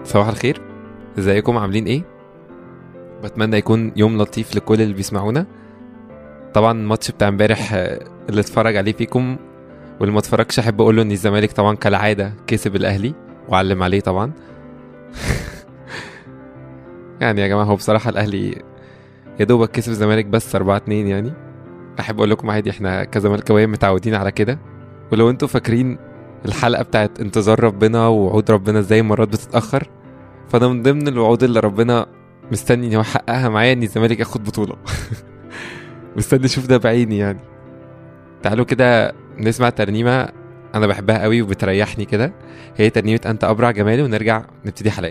صباح الخير ازيكم عاملين ايه بتمنى يكون يوم لطيف لكل اللي بيسمعونا طبعا الماتش بتاع امبارح آه، اللي اتفرج عليه فيكم واللي ما اتفرجش احب اقول له ان الزمالك طبعا كالعاده كسب الاهلي وعلم عليه طبعا يعني يا جماعه هو بصراحه الاهلي يا دوبك كسب الزمالك بس 4 2 يعني احب اقول لكم عادي احنا كزملكاويه متعودين على كده ولو انتوا فاكرين الحلقه بتاعت انتظار ربنا ووعود ربنا ازاي مرات بتتاخر فانا من ضمن الوعود اللي ربنا مستني ان هو يحققها معايا ان الزمالك ياخد بطوله مستني اشوف ده بعيني يعني تعالوا كده نسمع ترنيمه انا بحبها قوي وبتريحني كده هي ترنيمه انت ابرع جمالي ونرجع نبتدي حلقه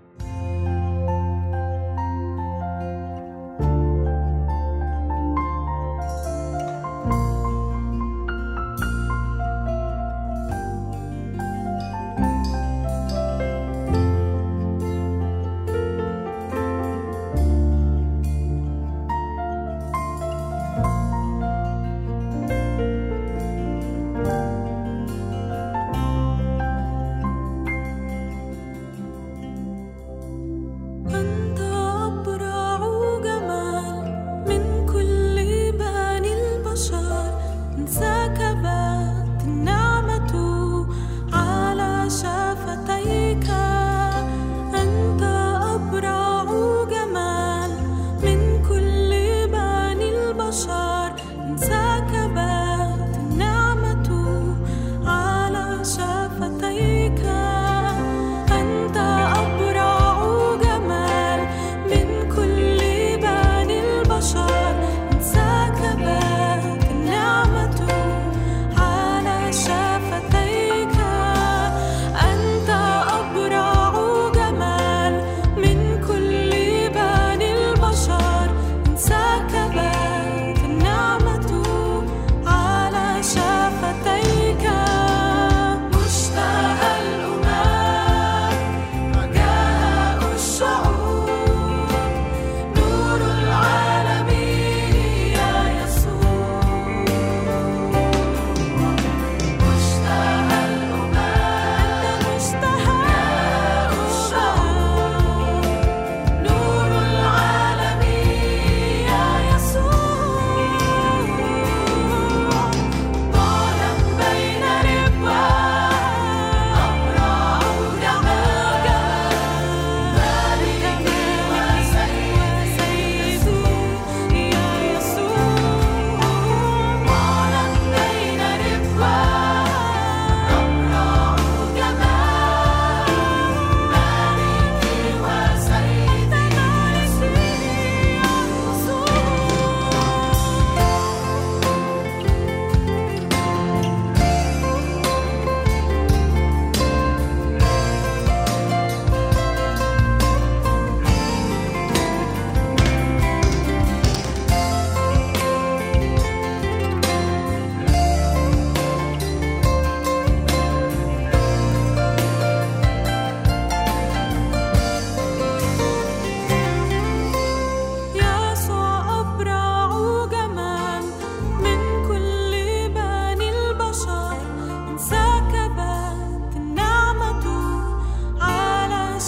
أنت أبرع جمال من كل بني البشر انساك بات النعمة على شفتيك أنت أبرع جمال من كل بني البشر انساك بات النعمة على شفتيك أنت أبرع جمال من كل بني البشر انساك بات النعمة على شفتيك أنت أبرع جمال من كل بني البشر انساك بات النعمة على شفتيك مشتاق الأمم رجاء الشعوب نور العالم يا يسوع مشتاق الأمم مشتاق الشعوب نور العالم يا يسوع طالا بين ربوان أبرع جمال مالكي وسيدي يا يسوع طالا بين ربوان أبرع جمال مالكي وسيدي يا يسوع يسوع أبرع جمال من كل بني البشر انسكبت النعمة على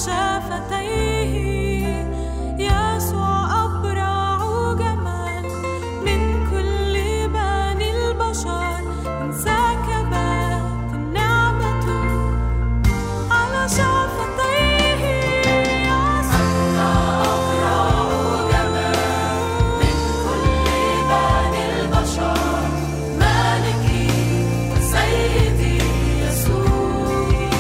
شفتيه يسوع أبرع جمال من كل بني البشر انسكبت النعمة على شفتيه يسوع أبرع جمال من كل بني البشر مالكي وسيدي يسوع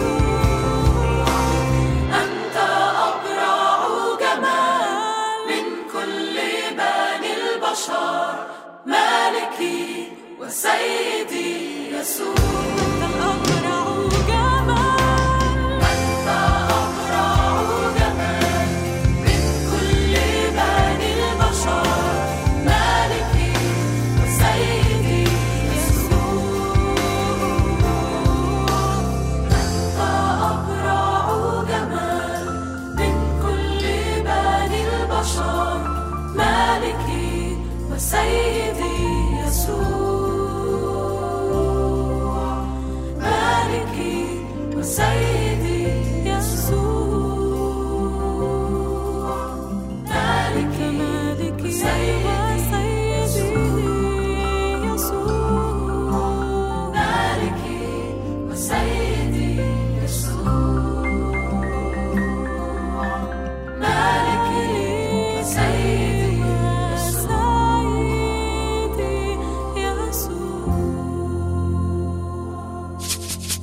أنت أبرع جمال من كل بني البشر مالكي وسيدي يسوع أنت الأبرع جمال أنت أبرع جمال من كل بني البشر مالكي وسيدي يسوع أنت أبرع جمال من كل بني البشر مالكي وسيدي يسوع مالكي وسيدي يسوع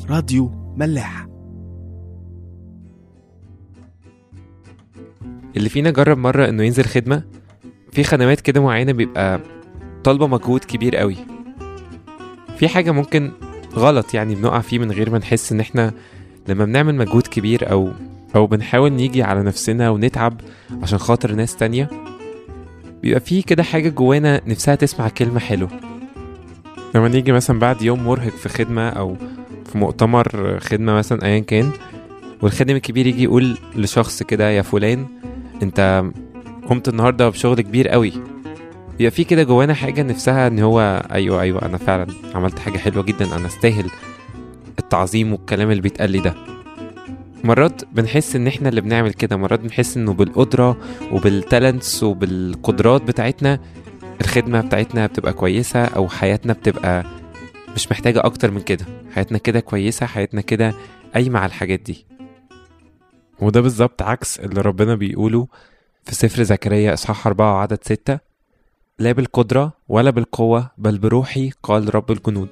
راديو ملاح اللي فينا جرب مرة انه ينزل خدمة في خدمات كده معينة بيبقى طالبة مجهود كبير قوي في حاجة ممكن غلط يعني بنقع فيه من غير ما نحس ان احنا لما بنعمل مجهود كبير او او بنحاول نيجي على نفسنا ونتعب عشان خاطر ناس تانية بيبقى في كده حاجة جوانا نفسها تسمع كلمة حلوة لما نيجي مثلا بعد يوم مرهق في خدمة أو في مؤتمر خدمة مثلا أيا كان والخادم الكبير يجي يقول لشخص كده يا فلان انت قمت النهارده بشغل كبير قوي بيبقى في كده جوانا حاجة نفسها ان هو ايوه ايوه انا فعلا عملت حاجة حلوة جدا انا استاهل التعظيم والكلام اللي بيتقال لي ده مرات بنحس ان احنا اللي بنعمل كده مرات بنحس انه بالقدرة وبالتالنتس وبالقدرات بتاعتنا الخدمة بتاعتنا بتبقى كويسة او حياتنا بتبقى مش محتاجة اكتر من كده حياتنا كده كويسة حياتنا كده قايمة على الحاجات دي وده بالظبط عكس اللي ربنا بيقوله في سفر زكريا إصحاح أربعة وعدد ستة لا بالقدرة ولا بالقوة بل بروحي قال رب الجنود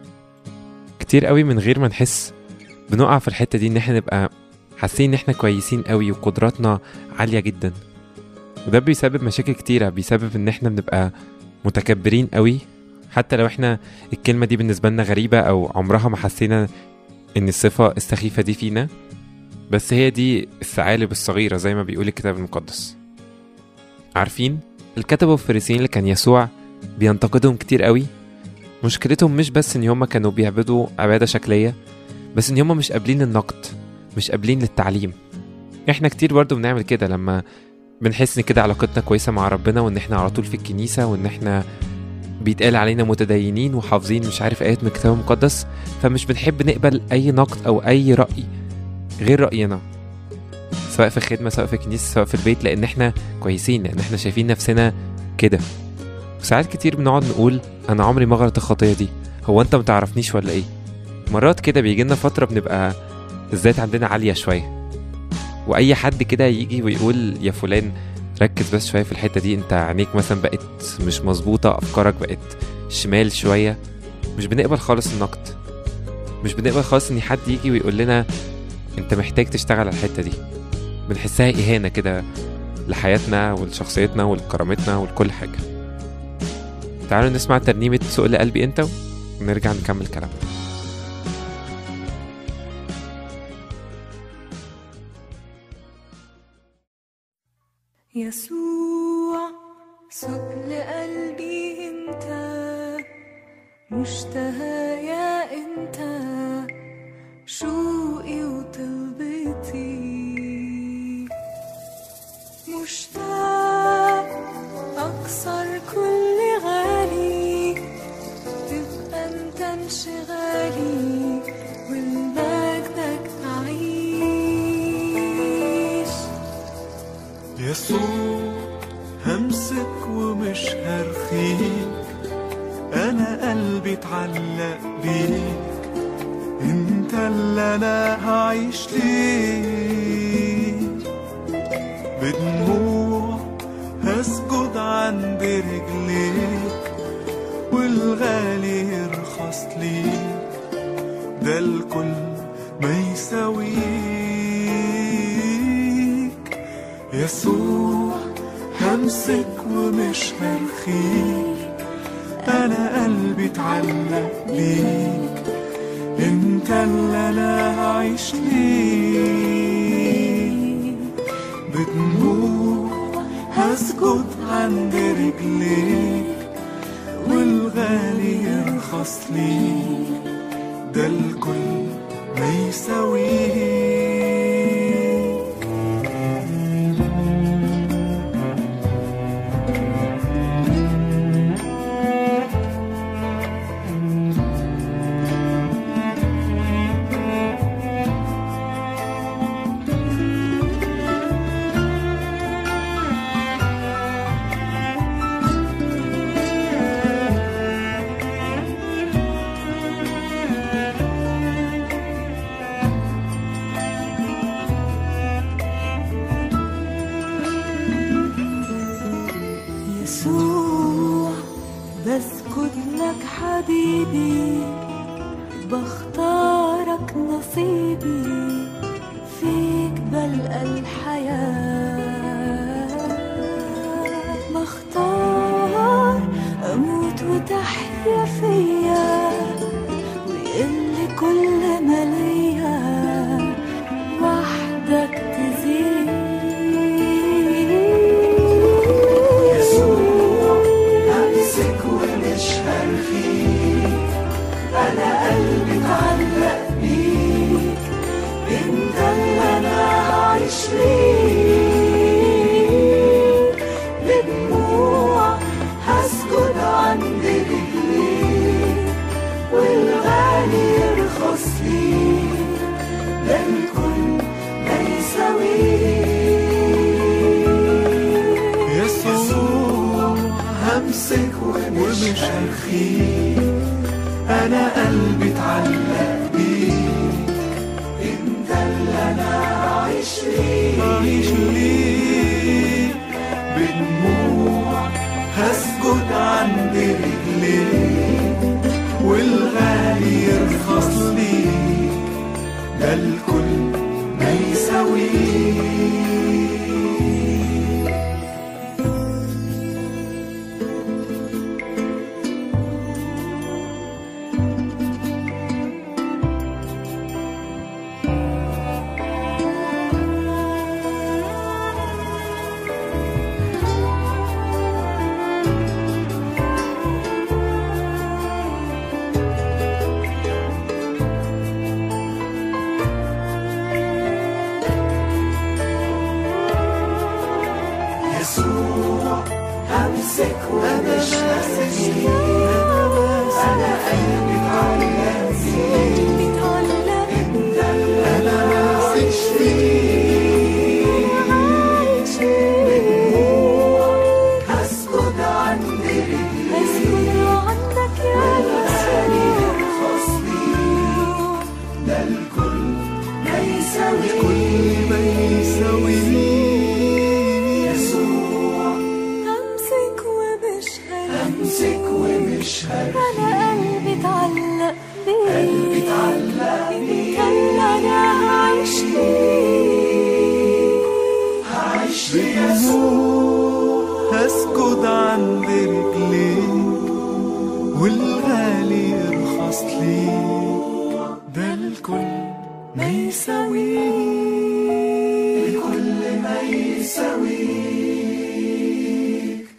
كتير قوي من غير ما نحس بنقع في الحتة دي إن احنا نبقى حاسين إن احنا كويسين قوي وقدراتنا عالية جدا وده بيسبب مشاكل كتيرة بيسبب إن احنا بنبقى متكبرين قوي حتى لو احنا الكلمة دي بالنسبة لنا غريبة أو عمرها ما حسينا إن الصفة السخيفة دي فينا بس هي دي الثعالب الصغيرة زي ما بيقول الكتاب المقدس عارفين الكتبة والفريسيين اللي كان يسوع بينتقدهم كتير قوي مشكلتهم مش بس ان هما كانوا بيعبدوا عبادة شكلية بس ان هما مش قابلين النقد مش قابلين للتعليم احنا كتير برضو بنعمل كده لما بنحس ان كده علاقتنا كويسة مع ربنا وان احنا على طول في الكنيسة وان احنا بيتقال علينا متدينين وحافظين مش عارف ايات من الكتاب المقدس فمش بنحب نقبل اي نقد او اي رأي غير رأينا سواء في الخدمة سواء في الكنيسة سواء في البيت لأن احنا كويسين لأن احنا شايفين نفسنا كده وساعات كتير بنقعد نقول أنا عمري ما غلط الخطية دي هو أنت متعرفنيش ولا إيه مرات كده بيجيلنا فترة بنبقى الذات عندنا عالية شوية وأي حد كده يجي ويقول يا فلان ركز بس شوية في الحتة دي انت عينيك مثلا بقت مش مظبوطة أفكارك بقت شمال شوية مش بنقبل خالص النقد مش بنقبل خالص ان حد يجي ويقول لنا انت محتاج تشتغل على الحته دي بنحسها اهانه كده لحياتنا ولشخصيتنا ولكرامتنا ولكل حاجه تعالوا نسمع ترنيمه سوق لقلبي انت ونرجع نكمل كلامنا يسوع سوق لقلبي انت مشتهى يا انت شوقي وطلبتي مشتاق اكسر كل غالي تبقى انت انشغالي والمجدك اعيش يسوع همسك ومش هرخيك انا قلبي اتعلق بيك انت اللي انا هعيش ليك بدموع هسجد عند رجليك والغالي يرخص ليك ده الكل ما يساويك يسوع همسك ومش هرخيك انا قلبي اتعلق بيك انت اللي انا هعيش ليك بدموع هسجد عند رجليك والغالي يرخص ليك ده الكل ما يساويك يسوع بسكت لك حبيبي بختارك معك نصيبي فيك بلقى الحياة بختار أموت وتحيا فيا ويقلي كل ما ليا وحدك تزيد يسوع همسك ومش هرخيك انا قلبي اتعلق بيك انت اللي انا هعيش ليك بدموع هسجد عند رجليك والغالي يرخص ليك ده الكل ما يساويك يسوع همسك ومش هرخيك انا قلبي اتعلق بيك انت اللي انا هعيش ليك هعيش ليك بدموع هسجد عند رجليك والغالي يرخص ليك ده الكل ما يساويك يسوع همسك ومش هسيبك انا قلبي اتعلق فيك بتعلق انت اللي انا عايش فيك بدموع هسجد عند رجليك أسكن عندك يا والغالي يسوع يرخص ليك ده الكل ما يساوي الكل ما يساوي يسوع همسك ومش همسك ومش هرخيك أنا قلبي اتعلق بيك قلبي اتعلق بيك انت اللي انا هعيش ليك هعيش ليسوع هسجد عند رجليك والغالي يرخص ليك ده الكل ما يساويك الكل ما يساويك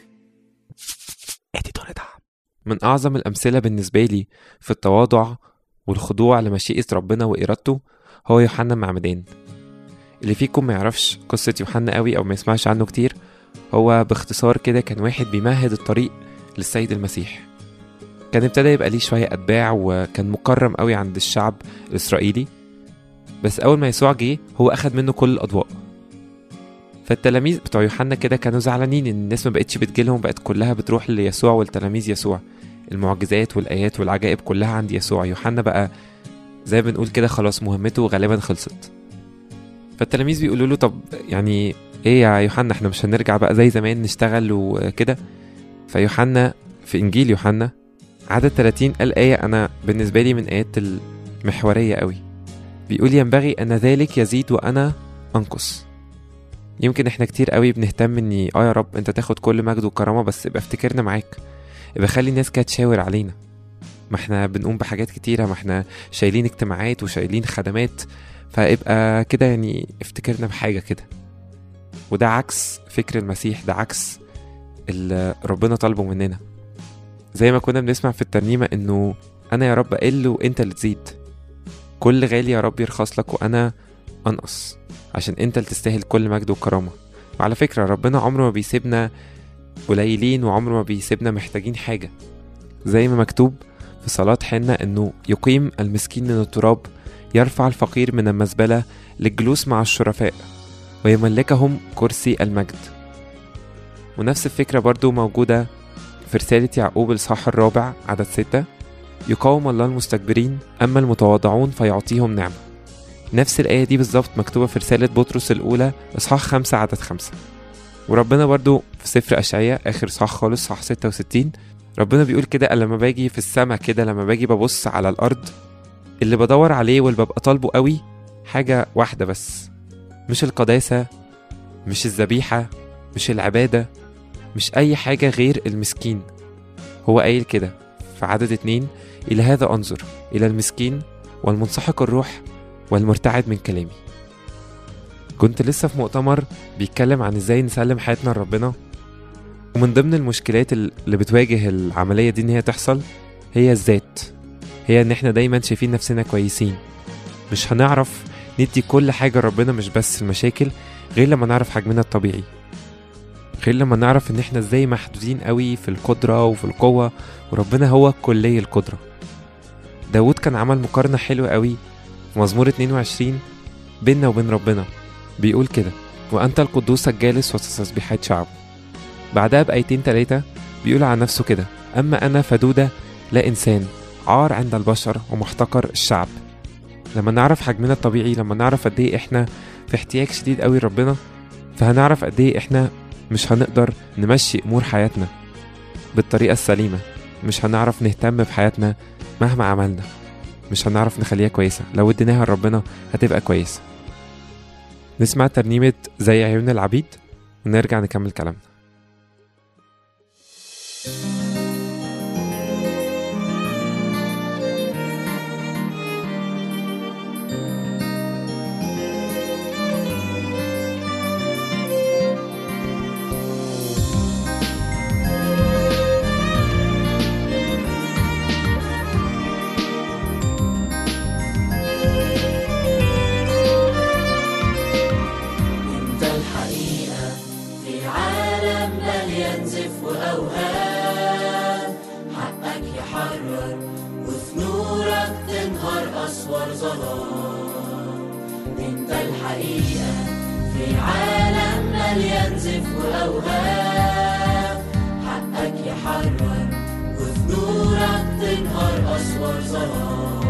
من أعظم الأمثلة بالنسبة لي في التواضع والخضوع لمشيئة ربنا وإرادته هو يوحنا معمدان اللي فيكم ما يعرفش قصة يوحنا قوي أو ما يسمعش عنه كتير هو باختصار كده كان واحد بيمهد الطريق للسيد المسيح كان ابتدى يبقى ليه شوية أتباع وكان مكرم قوي عند الشعب الإسرائيلي بس أول ما يسوع جه هو أخد منه كل الأضواء فالتلاميذ بتوع يوحنا كده كانوا زعلانين ان الناس ما بقتش بتجيلهم بقت كلها بتروح ليسوع والتلاميذ يسوع المعجزات والايات والعجائب كلها عند يسوع يوحنا بقى زي ما بنقول كده خلاص مهمته غالبا خلصت فالتلاميذ بيقولوا له طب يعني ايه يا يوحنا احنا مش هنرجع بقى زي زمان نشتغل وكده فيوحنا في انجيل يوحنا عدد 30 قال آية أنا بالنسبة لي من آيات المحورية قوي بيقول ينبغي أن ذلك يزيد وأنا أنقص يمكن احنا كتير قوي بنهتم اني اه يا رب انت تاخد كل مجد وكرامه بس ابقى افتكرنا معاك ابقى خلي الناس كده تشاور علينا ما احنا بنقوم بحاجات كتيره ما احنا شايلين اجتماعات وشايلين خدمات فابقى كده يعني افتكرنا بحاجه كده وده عكس فكر المسيح ده عكس اللي ربنا طالبه مننا زي ما كنا بنسمع في الترنيمه انه انا يا رب اقل وانت اللي تزيد كل غالي يا رب يرخص لك وانا انقص عشان انت اللي تستاهل كل مجد وكرامة وعلى فكرة ربنا عمره ما بيسيبنا قليلين وعمره ما بيسيبنا محتاجين حاجة زي ما مكتوب في صلاة حنة انه يقيم المسكين من التراب يرفع الفقير من المزبلة للجلوس مع الشرفاء ويملكهم كرسي المجد ونفس الفكرة برضو موجودة في رسالة يعقوب الصح الرابع عدد ستة يقاوم الله المستكبرين أما المتواضعون فيعطيهم نعمة نفس الآية دي بالظبط مكتوبة في رسالة بطرس الأولى إصحاح خمسة عدد خمسة وربنا برضو في سفر أشعية آخر إصحاح خالص إصحاح ستة وستين ربنا بيقول كده لما باجي في السماء كده لما باجي ببص على الأرض اللي بدور عليه واللي ببقى طالبه قوي حاجة واحدة بس مش القداسة مش الذبيحة مش العبادة مش أي حاجة غير المسكين هو قايل كده في عدد اتنين إلى هذا أنظر إلى المسكين والمنسحق الروح والمرتعد من كلامي كنت لسه في مؤتمر بيتكلم عن ازاي نسلم حياتنا لربنا ومن ضمن المشكلات اللي بتواجه العملية دي ان هي تحصل هي الذات هي ان احنا دايما شايفين نفسنا كويسين مش هنعرف ندي كل حاجة لربنا مش بس المشاكل غير لما نعرف حجمنا الطبيعي غير لما نعرف ان احنا ازاي محدودين قوي في القدرة وفي القوة وربنا هو كلي القدرة داود كان عمل مقارنة حلوة قوي في مزمور 22 بيننا وبين ربنا بيقول كده وأنت القدوس الجالس وسط تسبيحات شعب بعدها بآيتين تلاتة بيقول عن نفسه كده أما أنا فدودة لا إنسان عار عند البشر ومحتقر الشعب لما نعرف حجمنا الطبيعي لما نعرف قد ايه احنا في احتياج شديد قوي لربنا فهنعرف قد ايه احنا مش هنقدر نمشي امور حياتنا بالطريقه السليمه مش هنعرف نهتم بحياتنا مهما عملنا مش هنعرف نخليها كويسه لو اديناها لربنا هتبقى كويسه نسمع ترنيمه زي عيون العبيد ونرجع نكمل كلامنا انت الحقيقة في عالم مليان زف وأوهام حقك يحرر وفي نورك تنهار أسوار ظلام انت الحقيقة في عالم مليان زف وأوهام حقك يحرر وفي نورك تنهار أسوار ظلام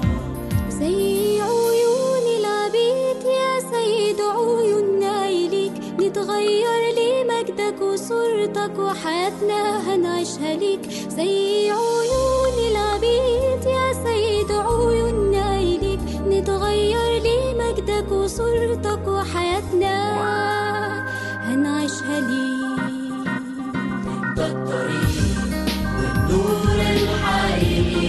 زي عيون العبيد يا سيد عيوننا إليك نتغير لمجدك وصورتك وحياتنا هنعيشها ليك زي عيون العبيد يا سيد عيوننا إليك نتغير لمجدك وصورتك وحياتنا هنعيشها ليك انت الطريق والنور الحقيقي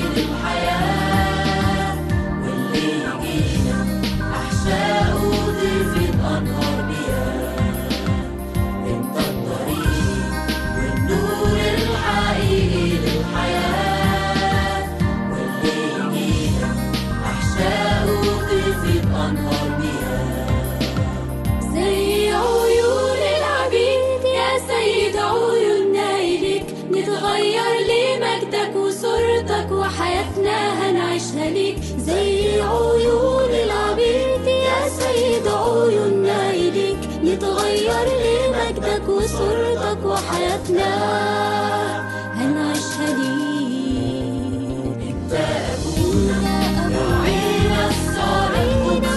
للحياة واللي يجينا أحشاء وضيفة أنهار مياه انت الطريق والنور الحقيقي للحياة واللي يجينا أحشاء وضيفة أنهار مياه زي عيون العبيد يا سيد عيوننا إليك نتغير لمجدك وصورتك وحياتنا هنعيشها ليك زي عيون العبيد يا سيد عيوننا إليك نتغير لمجدك وصورتك وحياتنا هنعيشها ليك انت أبونا راعينا الصالح قدس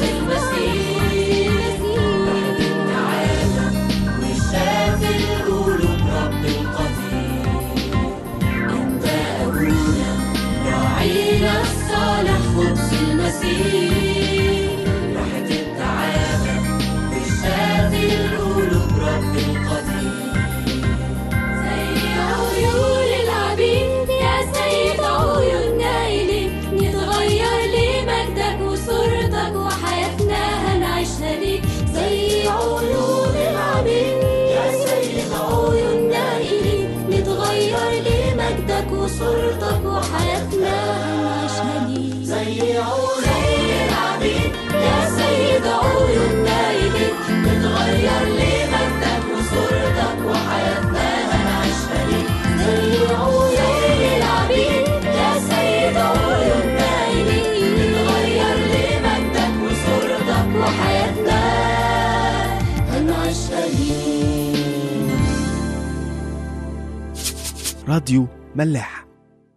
المسيح وحد التعالى وشاف القلوب رب القدير انت ابونا راعينا الصالح قدس المسيح راحة التعالى وشاف القلوب رب القدير زي عيون العبيد يا سيد عيوننا إليك نتغير لمجدك وصورتك وحياتنا هنعيشها ليك زي عيون العبيد يا سيد عيوننا إليك نتغير لمجدك وصورتك وحياتنا هنعيشها ليك زي عيون العبيد يا سيد عيوننا إليك نتغير لمجدك وصورتك وحياتنا هنعيشها ليك زي عيون العبيد يا سيد عيوننا إليك نتغير لمجدك وصورتك وحياتنا هنعيشها ليك راديو ملاح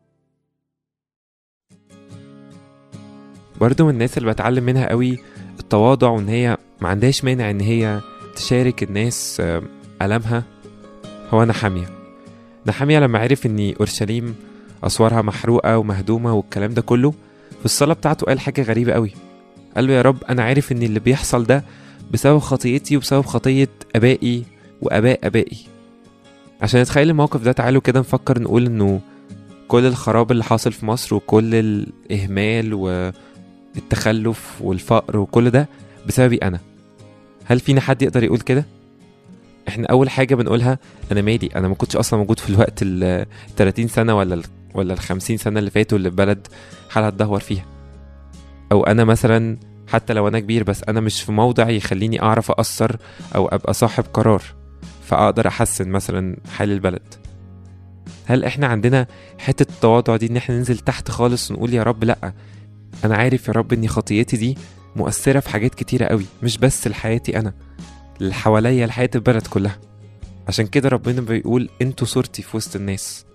برضو من الناس اللي بتعلم منها قوي التواضع وان هي ما عندهاش مانع ان هي تشارك الناس آه، ألمها هو نحامية نحامية لما عرف ان اورشليم اسوارها محروقة ومهدومة والكلام ده كله في الصلاة بتاعته قال حاجة غريبة قوي قال له يا رب أنا عارف إن اللي بيحصل ده بسبب خطيتي وبسبب خطية آبائي وآباء آبائي عشان نتخيل الموقف ده تعالوا كده نفكر نقول إنه كل الخراب اللي حاصل في مصر وكل الإهمال والتخلف والفقر وكل ده بسببي أنا هل فينا حد يقدر يقول كده؟ احنا أول حاجة بنقولها أنا مالي أنا ما كنتش أصلا موجود في الوقت ال 30 سنة ولا ال ولا ال 50 سنة اللي فاتوا اللي البلد حالها تدهور فيها أو أنا مثلا حتى لو أنا كبير بس أنا مش في موضع يخليني أعرف أأثر أو أبقى صاحب قرار فأقدر أحسن مثلا حال البلد هل احنا عندنا حتة التواضع دي ان احنا ننزل تحت خالص ونقول يا رب لأ أنا عارف يا رب إن خطيتي دي مؤثرة في حاجات كتيرة قوي مش بس لحياتي أنا اللي حواليا لحياة البلد كلها عشان كده ربنا بيقول انتوا صورتي في وسط الناس